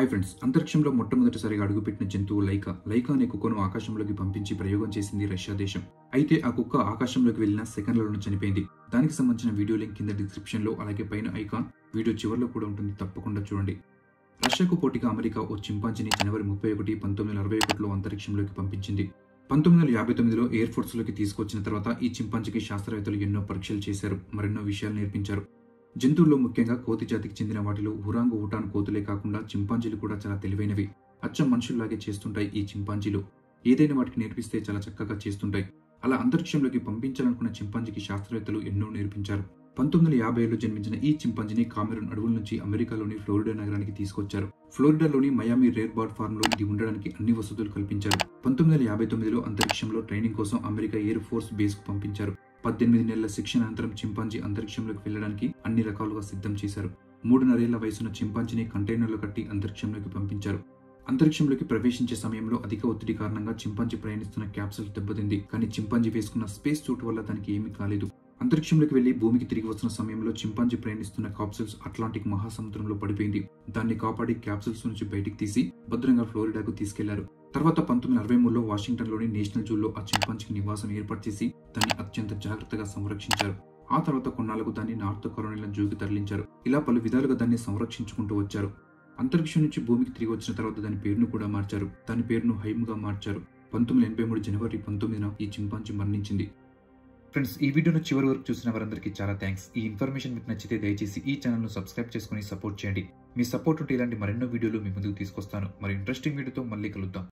hi friends అంతరిక్షంలో మొట్టమొదటిసారిగా అడుగుపెట్టిన జంతువు లైకా లైకా అనే కుక్కను ఆకాశంలోకి పంపించి ప్రయోగం చేసింది రష్యా దేశం అయితే ఆ కుక్క ఆకాశంలోకి వెళ్లిన సెకండ్లలోనే చనిపోయింది దానికి సంబంధించిన వీడియో లింక్ కింద డిస్క్రిప్షన్ లో అలాగే పైన ఐకాన్ వీడియో చివరిలో కూడా ఉంటుంది తప్పకుండా చూడండి రష్యాకు పోటీగా అమెరికా ఓ చింపాంజీని జనవరి ముప్పై ఒకటి పంతొమ్మిది వందల అరవై ఒకటిలో అంతరిక్షంలోకి పంపించింది పంతొమ్మిది వందల యాభై తొమ్మిదిలో ఎయిర్ ఫోర్స్ లోకి తీసుకొచ్చిన తర్వాత ఈ చింపాంజీకి శాస్త్రవేత్తలు ఎన్నో పరీక్షలు చేశారు మరెన్నో విషయాలు నేర్పించారు జంతువుల్లో ముఖ్యంగా కోతి జాతికి చెందిన వాటిలో హురాంగు వుటాన్ కోతులే కాకుండా చింపాంజీలు కూడా చాలా తెలివైనవి అచ్చం మనుషుల్లాగే చేస్తుంటాయి ఈ చింపాంజీలు ఏదైనా వాటికి నేర్పిస్తే చాలా చక్కగా చేస్తుంటాయి అలా అంతరిక్షంలోకి పంపించాలనుకున్న చింపాంజీకి శాస్త్రవేత్తలు ఎన్నో నేర్పించారు పంతొమ్మిది వందల యాభైలో జన్మించిన ఈ చింపాంజీని కామెరూన్ అడవుల నుంచి అమెరికాలోని ఫ్లోరిడా నగరానికి తీసుకొచ్చారు ఫ్లోరిడాలోని మయామి రేర్ బర్డ్ ఫార్మ్ లో ఇది ఉండడానికి అన్ని వసతులు కల్పించారు పంతొమ్మిది వందల యాభై తొమ్మిదిలో అంతరిక్షంలో ట్రైనింగ్ కోసం అమెరికా ఎయిర్ ఫోర్స్ బేస్ కు పంపించారు పద్దెనిమిది నెలల శిక్షణ అనంతరం చింపాంజీ అంతరిక్షంలోకి వెళ్లడానికి అన్ని రకాలుగా సిద్ధం చేశారు మూడున్నరేళ్ల వయసున్న చింపాంజీని కంటైనర్లు కట్టి అంతరిక్షంలోకి పంపించారు అంతరిక్షంలోకి ప్రవేశించే సమయంలో అధిక ఒత్తిడి కారణంగా చింపాంజీ ప్రయాణిస్తున్న క్యాప్సూల్ దెబ్బతింది కానీ చింపాంజీ వేసుకున్న స్పేస్ సూట్ వల్ల దానికి ఏమీ కాలేదు అంతరిక్షంలోకి వెళ్లి భూమికి తిరిగి వస్తున్న సమయంలో చింపాంజీ ప్రయాణిస్తున్న కాప్సూల్స్ అట్లాంటిక్ మహాసముద్రంలో పడిపోయింది దాన్ని కాపాడి క్యాప్సూల్స్ నుంచి బయటికి తీసి భద్రంగా ఫ్లోరిడాకు తీసుకెళ్లారు తర్వాత పంతొమ్మిది అరవై మూడులో వాషింగ్టన్ లోని నేషనల్ జూలో ఆ చింపాంజీకి నివాసం ఏర్పాటు చేసి దాన్ని అత్యంత జాగ్రత్తగా సంరక్షించారు ఆ తర్వాత కొన్నాళ్లకు దాన్ని నార్త్ కరోనిలా జూకి తరలించారు ఇలా పలు విధాలుగా దాన్ని సంరక్షించుకుంటూ వచ్చారు అంతరిక్షం నుంచి భూమికి తిరిగి వచ్చిన తర్వాత దాని పేరును కూడా మార్చారు దాని పేరును హైమ్గా మార్చారు పంతొమ్మిది ఎనభై మూడు జనవరి పంతొమ్మిదిన ఈ చింపాంజీ మరణించింది ఫ్రెండ్స్ ఈ వీడియోను చివరి వరకు చూసిన వారందరికీ చాలా థ్యాంక్స్ ఈ ఇన్ఫర్మేషన్ మీకు నచ్చితే దయచేసి ఈ ఛానల్ను సబ్స్క్రైబ్ చేసుకుని సపోర్ట్ చేయండి మీ సపోర్ట్ ఉంటే ఇలాంటి మరెన్నో వీడియోలు మీ ముందుకు తీసుకొస్తాను మరి ఇంట్రెస్టింగ్ వీడియోతో మళ్ళీ కలుద్దాం